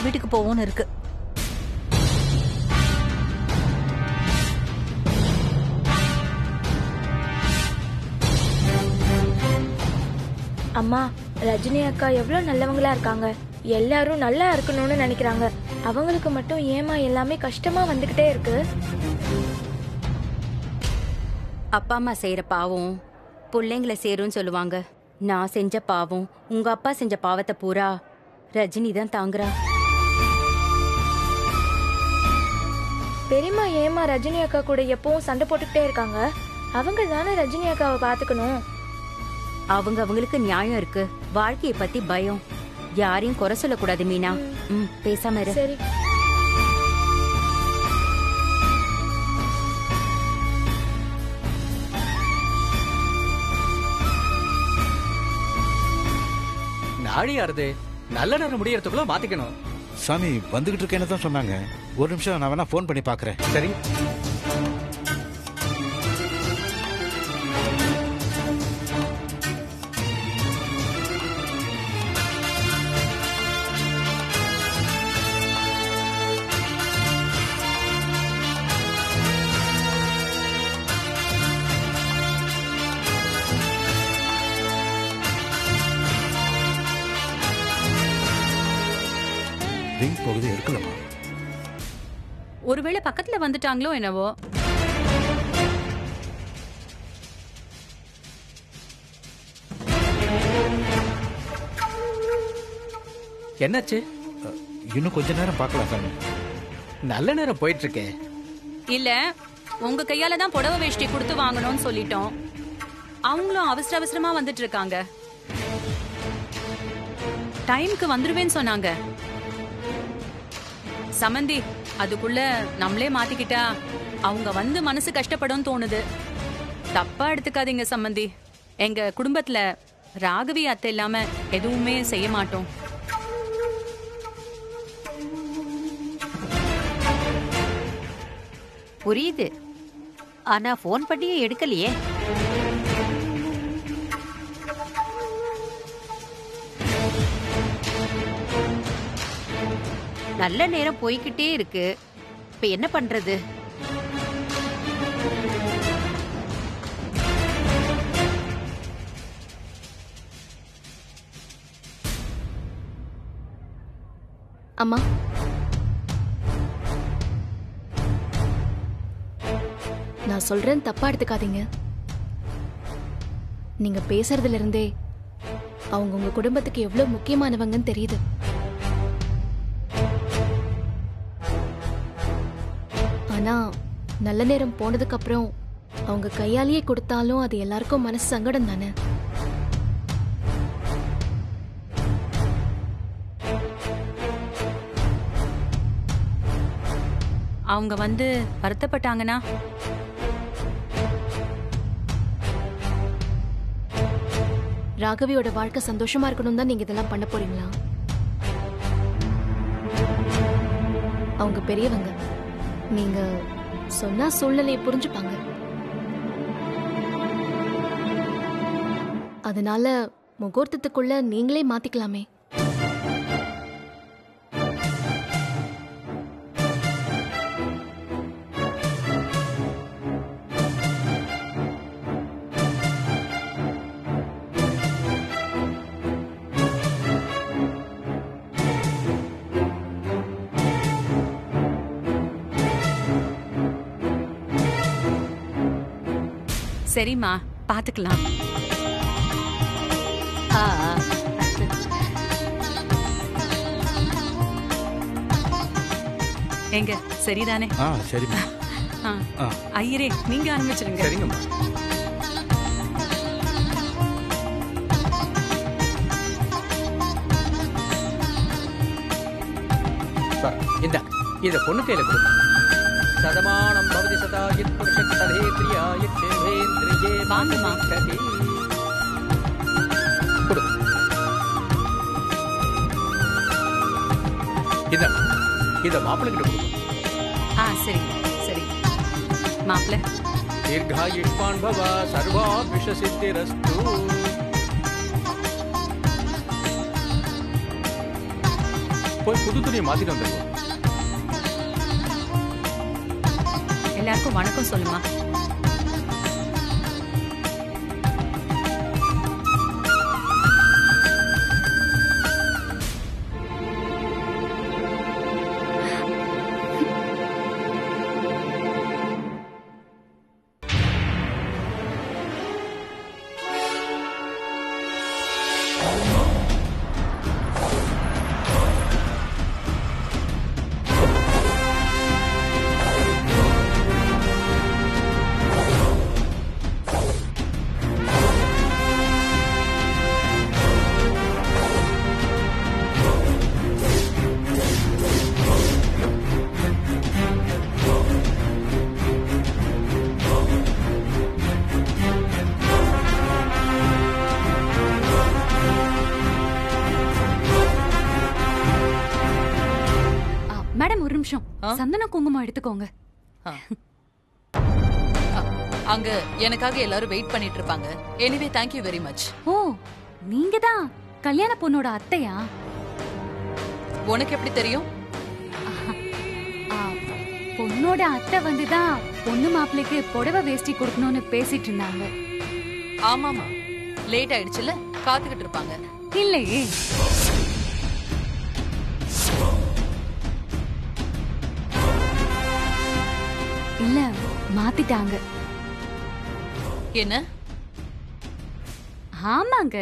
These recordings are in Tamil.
வீட்டுக்கு போவோம்னு இருக்கு அம்மா ரஜினி அக்கா எவ்வளோ நல்லவங்களா இருக்காங்க எல்லாரும் நல்லா இருக்கணும்னு நினைக்கிறாங்க அவங்களுக்கு மட்டும் ஏமா எல்லாமே கஷ்டமா வந்துகிட்டே இருக்கு அப்பா அம்மா செய்யற பாவம் பிள்ளைங்களை சேரும்னு சொல்லுவாங்க நான் செஞ்ச பாவம் உங்க அப்பா செஞ்ச பாவத்தை பூரா ரஜினி தான் தாங்குறா பெரியம்மா ஏமா ரஜினி அக்கா கூட எப்பவும் சண்டை போட்டுக்கிட்டே இருக்காங்க அவங்க தானே ரஜினி அக்காவை பாத்துக்கணும் அவங்க அவங்களுக்கு நியாயம் இருக்கு வாழ்க்கைய பத்தி பயம் யாரையும் குறை சொல்லக்கூடாது மீனா ம் பேசாம இரு சரி நாழியாருது நல்ல நேரம் முடியறதுக்குள்ள மாத்திக்கணும் சாமி வந்துகிட்டு இருக்கேன்னு தான் சொன்னாங்க ஒரு நிமிஷம் நான் வேணா ஃபோன் பண்ணி பார்க்கறேன் சரி ரிங் போகுது எடுக்கலாமா ஒருவேளை பக்கத்துல வந்துட்டாங்களோ என்னவோ என்னாச்சு அஹ், இன்னும் கொஞ்ச நேரம் பார்க்கலாம் சாமி நல்ல நேரம் போயிட்டு இருக்கே இல்ல உங்க கையால தான் புடவை வேஷ்டி கொடுத்து வாங்கணும்னு சொல்லிட்டோம் அவங்களும் அவசர அவசரமா வந்துட்டு இருக்காங்க டைம்க்கு வந்துருவேன்னு சொன்னாங்க சமந்தி அதுக்குள்ள நம்மளே மாத்திக்கிட்டா அவங்க வந்து மனசு கஷ்டப்படும் தோணுது தப்பா எடுத்துக்காதீங்க சம்மந்தி எங்க குடும்பத்துல ராகவி அத்தை இல்லாம எதுவுமே செய்ய மாட்டோம் புரியுது ஆனா ஃபோன் பண்ணியும் எடுக்கலையே நல்ல நேரம் போய்கிட்டே இருக்கு இப்ப என்ன பண்றது அம்மா நான் சொல்றேன் தப்பா எடுத்துக்காதீங்க நீங்க பேசுறதுல இருந்தே அவங்க உங்க குடும்பத்துக்கு எவ்வளவு முக்கியமானவங்கன்னு தெரியுது ஆனா நல்ல நேரம் போனதுக்கு அப்புறம் அவங்க கையாலேயே கொடுத்தாலும் அது எல்லாருக்கும் மனசு சங்கடம் தானே அவங்க வந்து வருத்தப்பட்டாங்கன்னா ராகவியோட வாழ்க்கை சந்தோஷமா இருக்கணும் தான் நீங்க இதெல்லாம் பண்ண போறீங்களா அவங்க பெரியவங்க நீங்க சொன்னா சூழ்நிலையை புரிஞ்சுப்பாங்க அதனால முகூர்த்தத்துக்குள்ள நீங்களே மாத்திக்கலாமே சரிம்மா பாத்துக்கலாம் ஆ ஆ. எங்க சரிதானே ஆ சரிம்மா ஆ. ஆ. ஐயரே நீங்க ஆரம்பிச்சிருங்க சரிங்கம்மா பா, இந்தா இத பொண்ணு கையில கொடுங்க சதமானம் பவதி சதா யத் புருஷ ததே பிரியா யத் தேவேந்திரியே வாங்கம்மா. கதி கொடு இத இத மாப்பிள்ளை கிட்ட கொடு ஆ சரி சரி மாப்பிள்ள दीर्घायुष्मान् भव सर्वाभिषसिद्धिरस्तु போய் புது துணியை மாத்திட்டு வந்துருவோம் எல்லாருக்கும் வணக்கம் சொல்லுமா மேடம் ஒரு நிமிஷம் சந்தன குங்குமம் எடுத்துக்கோங்க அங்க எனக்காக எல்லாரும் வெயிட் பண்ணிட்டு இருப்பாங்க எனிவே தேங்க்யூ வெரி மச் ஓ நீங்க தான் கல்யாண பொண்ணோட அத்தையா உனக்கு எப்படி தெரியும் ஆ, பொண்ணோட அத்தை வந்துதான் பொண்ணு மாப்பிள்ளைக்கு புடவை வேஷ்டி கொடுக்கணும்னு பேசிட்டு இருந்தாங்க ஆமாமா லேட் ஆயிடுச்சுல காத்துக்கிட்டு இருப்பாங்க இல்லையே இல்ல மாத்திட்டாங்க என்ன ஆமாங்க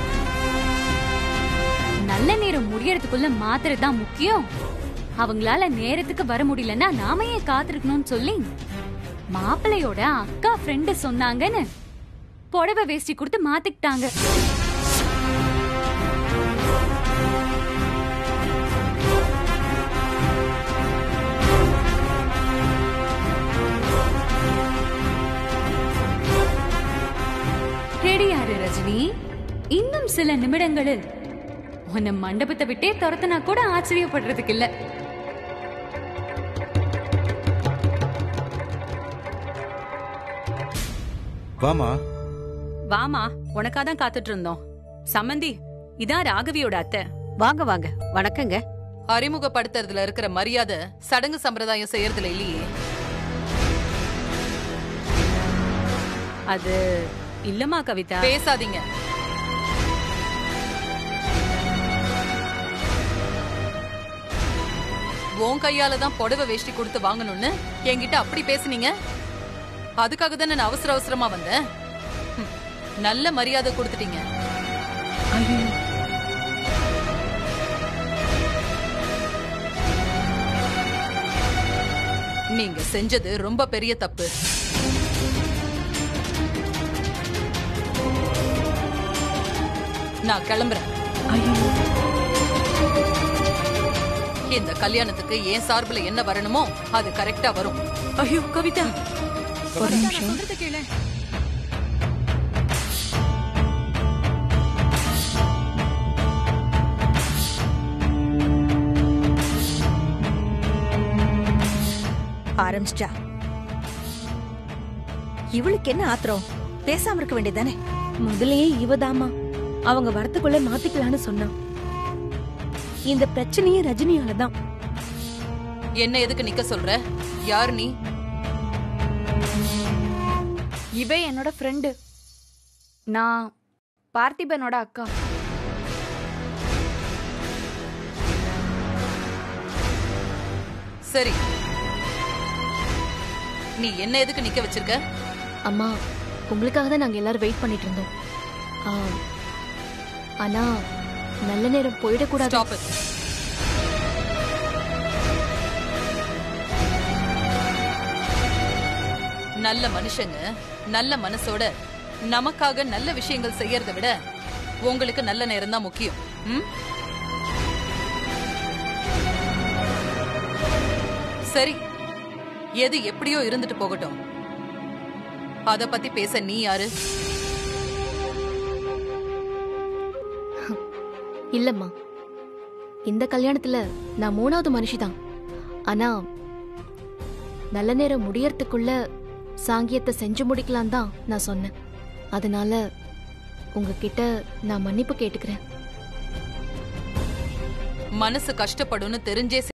நல்ல நேரம் முடியறதுக்குள்ள மாத்துறது தான் முக்கியம் அவங்களால நேரத்துக்கு வர முடியலன்னா நாம ஏன் காத்திருக்கணும்னு சொல்லி மாப்பிள்ளையோட அக்கா ஃப்ரெண்டு சொன்னாங்கன்னு புடவை வேஷ்டி கொடுத்து மாத்திக்கிட்டாங்க ரெடியாரு ரஜினி இன்னும் சில நிமிடங்களில் உன்னை மண்டபத்தை விட்டே துரத்துனா கூட ஆச்சரியப்படுறதுக்கு இல்ல வாமா வாமா உனக்காக தான் காத்துட்டு இருந்தோம் சம்மந்தி இதான் ராகவியோட அத்தை வாங்க வாங்க வணக்கங்க அறிமுகப்படுத்துறதுல இருக்கிற மரியாதை சடங்கு சம்பிரதாயம் செய்யறதுல இல்லையே அது இல்லம்மா கவிதா பேசாதீங்க உன் கையால தான் புடவை வேஷ்டி கொடுத்து வாங்கணும்னு என்கிட்ட அப்படி பேசுனீங்க அதுக்காக தானே நான் அவசர அவசரமா வந்தேன் ஹம், நல்ல மரியாதை கொடுத்துட்டீங்க நீங்க செஞ்சது ரொம்ப பெரிய தப்பு நான் கிளம்புறேன் இந்த கல்யாணத்துக்கு என் சார்புல என்ன வரணுமோ அது கரெக்டா வரும் ஐயோ கவிதா ஒரு நிமிஷம். சொல்றது கேளு ஆரம்பிச்சிட்டா இவளுக்கு என்ன ஆத்திரம் பேசாம இருக்க வேண்டியதானே முதல்லயே இவதாமா அவங்க வரத்துக்குள்ள மாத்திக்கலாம்னு சொன்னா இந்த பிரச்சனையே ரஜினியால தான் என்ன எதுக்கு நிக்க சொல்ற யார் நீ இவ என்னோட ஃப்ரெண்டு நான் பார்த்திபனோட அக்கா சரி நீ என்ன எதுக்கு நிக்க வச்சிருக்க அம்மா உங்களுக்காக தான் நாங்க எல்லாரும் வெயிட் பண்ணிட்டு இருந்தோம் ஆ, ஆனா நல்ல நேரம் போயிடக்கூடாது Stop it. நல்ல மனுஷங்க நல்ல மனசோட நமக்காக நல்ல விஷயங்கள் செய்யறதை விட உங்களுக்கு நல்ல நேரம் தான் முக்கியம் ம்? சரி எது எப்படியோ இருந்துட்டு போகட்டும் அத பத்தி பேச நீ யாரு இல்லம்மா இந்த கல்யாணத்துல நான் மூணாவது மனுஷி தான் ஆனா நல்ல நேரம் முடியறதுக்குள்ள சாங்கியத்தை செஞ்சு முடிக்கலாம் தான் நான் சொன்னேன் அதனால உங்ககிட்ட நான் மன்னிப்பு கேட்டுக்கிறேன் மனசு கஷ்டப்படும்னு தெரிஞ்சே